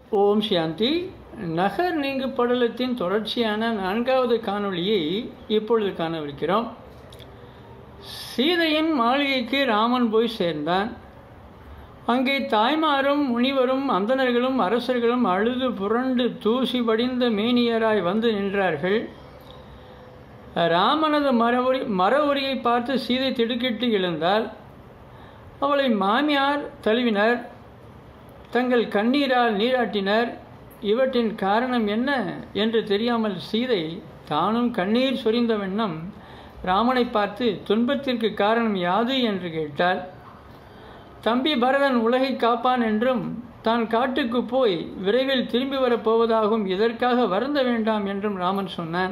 ஓம் சாந்தி நகர் நீங்கு படலத்தின் தொடர்ச்சியான நான்காவது காணொளியை இப்பொழுது காணவிருக்கிறோம் சீதையின் மாளிகைக்கு ராமன் போய் சேர்ந்தான் அங்கே தாய்மாரும் முனிவரும் அந்தணர்களும் அரசர்களும் அழுது புரண்டு தூசி படிந்த மேனியராய் வந்து நின்றார்கள் ராமனது மரவுரி மர உரியை பார்த்து சீதை திடுக்கிட்டு எழுந்தால் அவளை மாமியார் தழுவினர் தங்கள் கண்ணீரால் நீராட்டினர் இவற்றின் காரணம் என்ன என்று தெரியாமல் சீதை தானும் கண்ணீர் சொரிந்த வண்ணம் ராமனை பார்த்து துன்பத்திற்கு காரணம் யாது என்று கேட்டாள் தம்பி பரதன் உலகை காப்பான் என்றும் தான் காட்டுக்கு போய் விரைவில் திரும்பி வரப்போவதாகவும் இதற்காக வருந்த வேண்டாம் என்றும் ராமன் சொன்னான்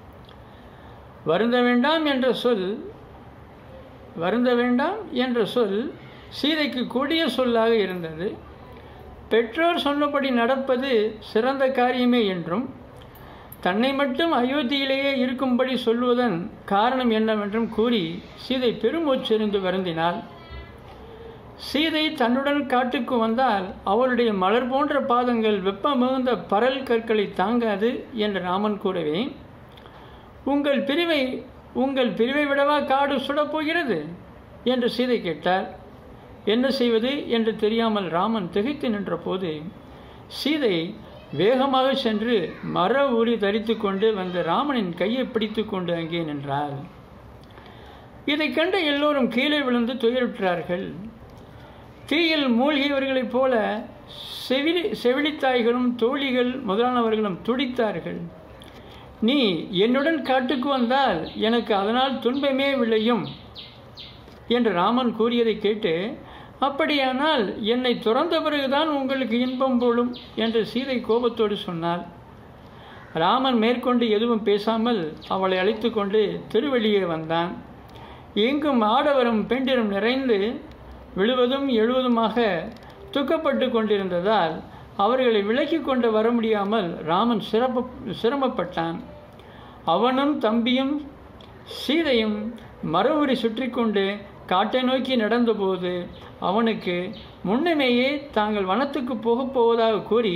வருந்த வேண்டாம் என்ற சொல் வருந்த வேண்டாம் என்ற சொல் சீதைக்கு கொடிய சொல்லாக இருந்தது பெற்றோர் சொன்னபடி நடப்பது சிறந்த காரியமே என்றும் தன்னை மட்டும் அயோத்தியிலேயே இருக்கும்படி சொல்வதன் காரணம் என்னவென்றும் கூறி சீதை பெருமூச்செறிந்து வருந்தினாள் சீதை தன்னுடன் காட்டுக்கு வந்தால் அவளுடைய மலர் போன்ற பாதங்கள் வெப்பம் மிகுந்த பரல் கற்களை தாங்காது என்று ராமன் கூறவே உங்கள் பிரிவை உங்கள் பிரிவை விடவா காடு சுடப் போகிறது என்று சீதை கேட்டார் என்ன செய்வது என்று தெரியாமல் ராமன் திகைத்து நின்றபோது சீதை வேகமாக சென்று மர உரி தரித்து கொண்டு வந்த ராமனின் கையை பிடித்து கொண்டு அங்கே நின்றாள் இதை கண்ட எல்லோரும் கீழே விழுந்து துயருற்றார்கள் தீயில் மூழ்கியவர்களைப் போல செவிலி செவிலித்தாய்களும் தோழிகள் முதலானவர்களும் துடித்தார்கள் நீ என்னுடன் காட்டுக்கு வந்தால் எனக்கு அதனால் துன்பமே விளையும் என்று ராமன் கூறியதை கேட்டு அப்படியானால் என்னை துறந்த பிறகுதான் உங்களுக்கு இன்பம் போலும் என்று சீதை கோபத்தோடு சொன்னாள் ராமன் மேற்கொண்டு எதுவும் பேசாமல் அவளை அழைத்து கொண்டு திருவெளியே வந்தான் எங்கும் ஆடவரும் பெண்டிரும் நிறைந்து விழுவதும் எழுவதுமாக துக்கப்பட்டு கொண்டிருந்ததால் அவர்களை விலக்கி கொண்டு வர முடியாமல் ராமன் சிறப்ப சிரமப்பட்டான் அவனும் தம்பியும் சீதையும் மரவுரி சுற்றி கொண்டு காட்டை நோக்கி நடந்தபோது அவனுக்கு முன்னமேயே தாங்கள் வனத்துக்கு போகப் போவதாக கூறி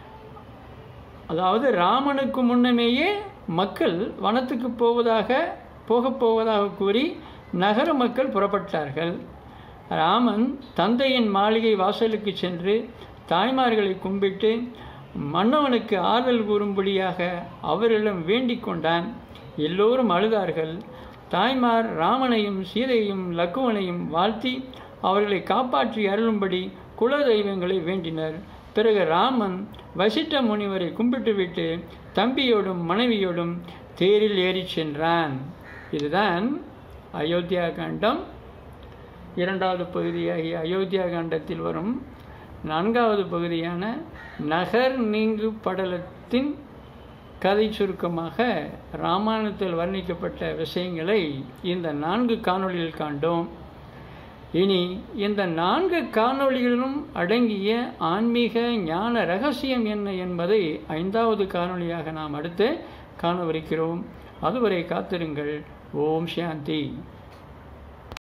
அதாவது ராமனுக்கு முன்னமேயே மக்கள் வனத்துக்கு போவதாக போகப் போவதாக கூறி நகர மக்கள் புறப்பட்டார்கள் ராமன் தந்தையின் மாளிகை வாசலுக்கு சென்று தாய்மார்களை கும்பிட்டு மன்னவனுக்கு ஆறுதல் கூறும்படியாக அவரிடம் வேண்டிக் கொண்டான் எல்லோரும் அழுதார்கள் தாய்மார் ராமனையும் சீதையும் லக்குவனையும் வாழ்த்தி அவர்களை காப்பாற்றி அருளும்படி குல தெய்வங்களை வேண்டினர் பிறகு ராமன் வசிட்ட முனிவரை கும்பிட்டுவிட்டு தம்பியோடும் மனைவியோடும் தேரில் ஏறிச் சென்றான் இதுதான் அயோத்தியா காண்டம் இரண்டாவது பகுதியாகிய அயோத்தியா காண்டத்தில் வரும் நான்காவது பகுதியான நகர் நீங்கு படலத்தின் கதை சுருக்கமாக ராமாயணத்தில் வர்ணிக்கப்பட்ட விஷயங்களை இந்த நான்கு காணொளியில் காண்டோம் இனி இந்த நான்கு காணொளிகளிலும் அடங்கிய ஆன்மீக ஞான ரகசியம் என்ன என்பதை ஐந்தாவது காணொளியாக நாம் அடுத்து காணவிருக்கிறோம் அதுவரை காத்திருங்கள் ஓம் சாந்தி